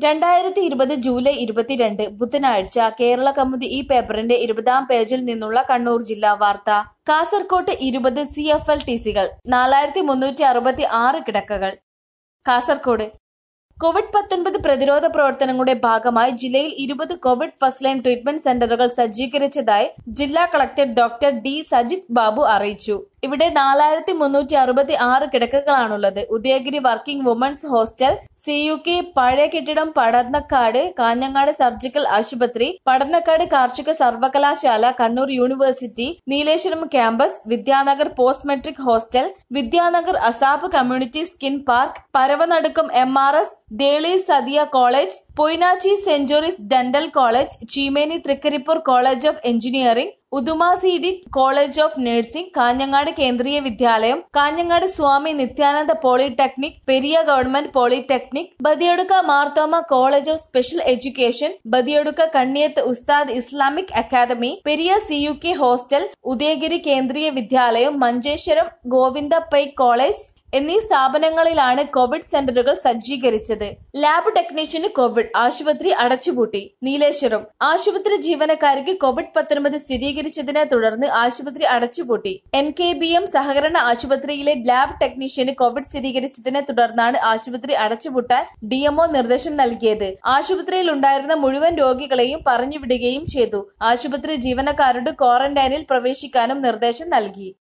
രണ്ടായിരത്തി ഇരുപത് ജൂലൈ ഇരുപത്തിരണ്ട് ബുധനാഴ്ച കേരള കൗമുദി ഈ പേപ്പറിന്റെ ഇരുപതാം പേജിൽ നിന്നുള്ള കണ്ണൂർ ജില്ലാ വാർത്ത കാസർകോട്ട് ഇരുപത് സി എഫ് എൽ ടി സികൾ നാലായിരത്തി മുന്നൂറ്റി അറുപത്തി ആറ് കിടക്കകൾ കാസർകോട് കോവിഡ് പത്തൊൻപത് പ്രതിരോധ പ്രവർത്തനങ്ങളുടെ ഭാഗമായി ജില്ലയിൽ ഇരുപത് കോവിഡ് ഫസ്റ്റ് ലൈൻ ട്രീറ്റ്മെന്റ് സെന്ററുകൾ സജ്ജീകരിച്ചതായി ജില്ലാ collector doctor D Sajith Babu അറിയിച്ചു ഇവിടെ നാലായിരത്തി മുന്നൂറ്റി അറുപത്തി ആറ് കിടക്കകളാണുള്ളത് Udayagiri working women's hostel C U K പഴയ കെട്ടിടം പടന്നക്കാട് കാഞ്ഞങ്ങാട് സർജിക്കൽ ആശുപത്രി പടന്നക്കാട് കാർഷിക സർവകലാശാല Kannur university Nileshwaram campus Vidyanagar post metric hostel Vidyanagar അസാബ് community skill park Paravanadukkam M R S Deli Sadiya college Poinachi centuries dental college Cheemeni Thrikaripur college of engineering ഉദുമാസിഡി college of nursing Kanhangad Kendriya Vidyalaya Kanhangad Swami Nityananda polytechnic Periya government polytechnic Badiyadka Marthoma college of special education Badiyadka Kanniyath Ustad Islamic academy Periya C U K hostel Udayagiri Kendriya Vidyalaya Manjeshwaram Govinda pi college എന്നീ സ്ഥാപനങ്ങളിലാണ് Covid സെന്ററുകൾ സജ്ജീകരിച്ചത് lab ടെക്നീഷ്യന് Covid ആശുപത്രി അടച്ചുപൂട്ടി നീലേശ്വരം ആശുപത്രി ജീവനക്കാർക്ക് Covid പത്തൊൻപത് സ്ഥിരീകരിച്ചതിനെ തുടർന്ന് ആശുപത്രി അടച്ചുപൂട്ടി എൻ കെ ബി എം സഹകരണ ആശുപത്രിയിലെ ലാബ് ടെക്നീഷ്യന് കോവിഡ് സ്ഥിരീകരിച്ചതിനെ തുടർന്നാണ് ആശുപത്രി അടച്ചുപൂട്ടാൻ ഡിഎംഒ നിർദ്ദേശം നൽകിയത് ആശുപത്രിയിൽ ഉണ്ടായിരുന്ന മുഴുവൻ രോഗികളെയും പറഞ്ഞുവിടുകയും ചെയ്തു ആശുപത്രി ജീവനക്കാരോട് ക്വാറന്റൈനിൽ പ്രവേശിക്കാനും നിർദ്ദേശം നൽകി